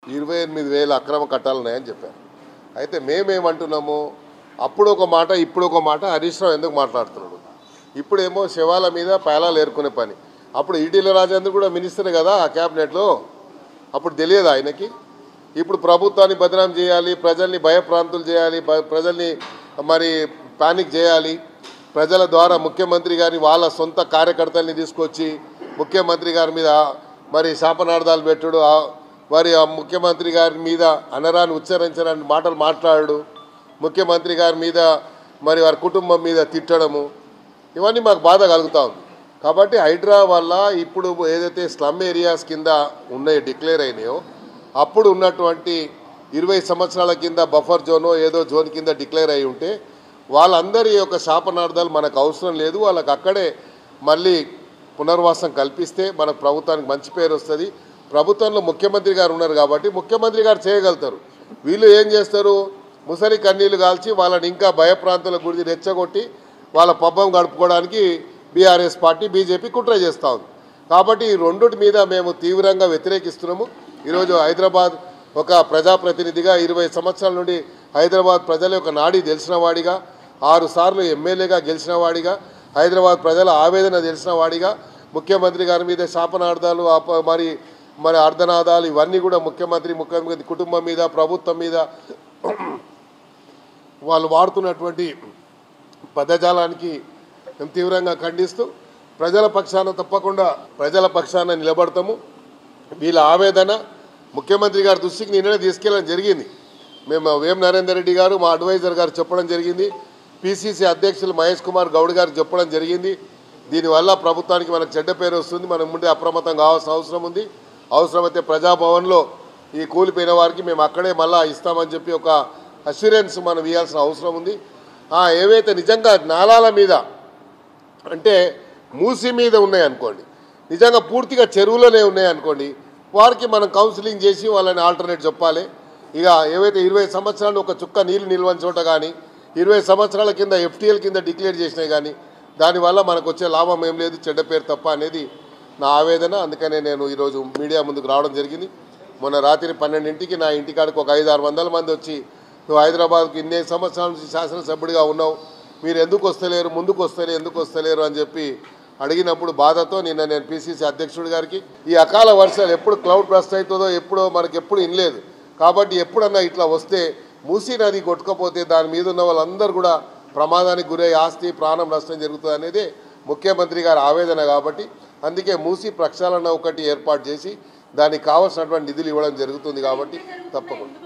ఇరవై ఎనిమిది వేల అక్రమ కట్టాలు ఉన్నాయని చెప్పారు అయితే మేమేమంటున్నాము అప్పుడు ఒక మాట ఇప్పుడు ఒక మాట హరీష్ రావు ఎందుకు మాట్లాడుతున్నాడు ఇప్పుడేమో శవాల మీద పేలాలు ఏరుకునే పని అప్పుడు ఈటీల రాజేంద్ర కూడా మినిస్టర్ కదా ఆ క్యాబినెట్లో అప్పుడు తెలియదు ఆయనకి ఇప్పుడు ప్రభుత్వాన్ని బదనాం చేయాలి ప్రజల్ని భయప్రాంతులు చేయాలి బ- ప్రజల్ని మరి పానిక్ చేయాలి ప్రజల ద్వారా ముఖ్యమంత్రి గారిని వాళ్ళ సొంత కార్యకర్తల్ని తీసుకొచ్చి ముఖ్యమంత్రి గారి మీద మరి శాపనార్థాలు పెట్టుడు ఆ- మరి ఆ ముఖ్యమంత్రి గారి మీద అనరాని ఉచ్చరించరాని మాటలు మాట్లాడు ముఖ్యమంత్రి గారి మీద మరి వారి కుటుంబం మీద తిట్టడము ఇవన్నీ మాకు బాధ కలుగుతా ఉంది కాబట్టి హైడ్రా వల్ల ఇప్పుడు ఏదైతే స్లమ్ ఏరియాస్ కింద ఉన్నాయి డిక్లేర్ అయినాయో అప్పుడు ఉన్నటువంటి ఇరవై సంవత్సరాల కింద బఫర్ జోనో ఏదో జోన్ కింద డిక్లేర్ అయి ఉంటే వాళ్ళందరి యొక్క శాపనార్థాలు మనకు అవసరం లేదు వాళ్ళకి అక్కడే మళ్ళీ పునర్వాసం కల్పిస్తే మన ప్రభుత్వానికి మంచి పేరు వస్తుంది ప్రభుత్వంలో ముఖ్యమంత్రి గారు ఉన్నారు కాబట్టి ముఖ్యమంత్రి గారు చేయగలుగుతారు వీళ్ళు ఏం చేస్తారు ముసలి కన్నీళ్లు కాల్చి వాళ్ళని ఇంకా భయప్రాంతాల గురించి రెచ్చగొట్టి వాళ్ళ పబ్బం గడుపుకోవడానికి బీఆర్ఎస్ పార్టీ బీజేపీ కుట్ర చేస్తూ ఉంది కాబట్టి ఈ రెండుటి మీద మేము తీవ్రంగా వ్యతిరేకిస్తున్నాము ఈరోజు హైదరాబాద్ ఒక ప్రజాప్రతినిధిగా ఇరవై సంవత్సరాల నుండి హైదరాబాద్ ప్రజల యొక్క నాడి తెలిసిన వాడిగా ఆరు సార్లు ఎమ్మెల్యేగా గెలిచిన వాడిగా హైదరాబాద్ ప్రజల ఆవేదన తెలిసిన వాడిగా ముఖ్యమంత్రి గారి మీద శాపనార్థాలు ఆప- మరి మరి అర్ధనాదాలు ఇవన్నీ కూడా ముఖ్యమంత్రి ముఖ్యమంత్రి కుటుంబం మీద ప్రభుత్వం మీద వాళ్ళు వాడుతున్నటువంటి పదజాలానికి మేము తీవ్రంగా ఖండిస్తూ ప్రజల పక్షాన తప్పకుండా ప్రజల పక్షాన నిలబడతాము వీళ్ళ ఆవేదన ముఖ్యమంత్రి గారి దృష్టికి నిన్ననే తీసుకెళ్ళడం జరిగింది మేము వేం నరేందర్ రెడ్డి గారు మా అడ్వైజర్ గారు చెప్పడం జరిగింది పిసిసి అధ్యక్షులు మహేష్ కుమార్ గౌడ్ గారు చెప్పడం జరిగింది దీనివల్ల ప్రభుత్వానికి మనకు చెడ్డ పేరు వస్తుంది మనం ముందే అప్రమత్తం కావాల్సిన అవసరం ఉంది అవసరమైతే ప్రజాభవన్లో ఈ కూలిపోయిన వారికి మేము అక్కడే మళ్ళా ఇస్తామని చెప్పి ఒక అష్యూరెన్స్ మనం ఇవ్వాల్సిన అవసరం ఉంది ఆ, ఏవైతే నిజంగా నాలాల మీద అంటే మూసి మీద ఉన్నాయనుకోండి నిజంగా పూర్తిగా చెరువులోనే ఉన్నాయనుకోండి వారికి మనం కౌన్సిలింగ్ చేసి వాళ్ళని ఆల్టర్నేట్ చెప్పాలి ఇక ఏవైతే ఇరవై సంవత్సరాలు ఒక చుక్క నీళ్లు నిల్వని చోట కానీ ఇరవై సంవత్సరాల కింద ఎఫ్టీఎల్ కింద డిక్లేర్ చేసినాయి కానీ దానివల్ల మనకు వచ్చే లాభం ఏం లేదు చెడ్డ పేరు తప్ప అనేది నా ఆవేదన అందుకనే నేను ఈరోజు మీడియా ముందుకు రావడం జరిగింది మొన్న రాత్రి పన్నెండింటికి నా ఇంటికాడికి ఒక ఐదు ఆరు వందల మంది వచ్చి నువ్వు హైదరాబాద్కు ఇన్ని సంవత్సరాల నుంచి శాసనసభ్యుడిగా ఉన్నావు మీరు ఎందుకు వస్తలేరు ముందుకు వస్తలేరు ఎందుకు వస్తలేరు అని చెప్పి అడిగినప్పుడు బాధతో నిన్న నేను పిసిసి అధ్యక్షుడి గారికి ఈ అకాల వర్షాలు ఎప్పుడు క్లౌడ్ బ్రస్ట్ అవుతుందో ఎప్పుడో మనకి ఎప్పుడు ఇనలేదు కాబట్టి ఎప్పుడన్నా ఇట్లా వస్తే మూసీ నది కొట్టుకపోతే దాని మీద ఉన్న వాళ్ళందరూ కూడా ప్రమాదానికి గురై ఆస్తి ప్రాణం నష్టం జరుగుతుంది అనేది ముఖ్యమంత్రి గారి ఆవేదన కాబట్టి అందుకే మూసీ ప్రక్షాళన ఒకటి ఏర్పాటు చేసి దానికి కావాల్సినటువంటి నిధులు ఇవ్వడం జరుగుతుంది కాబట్టి తప్పకుండా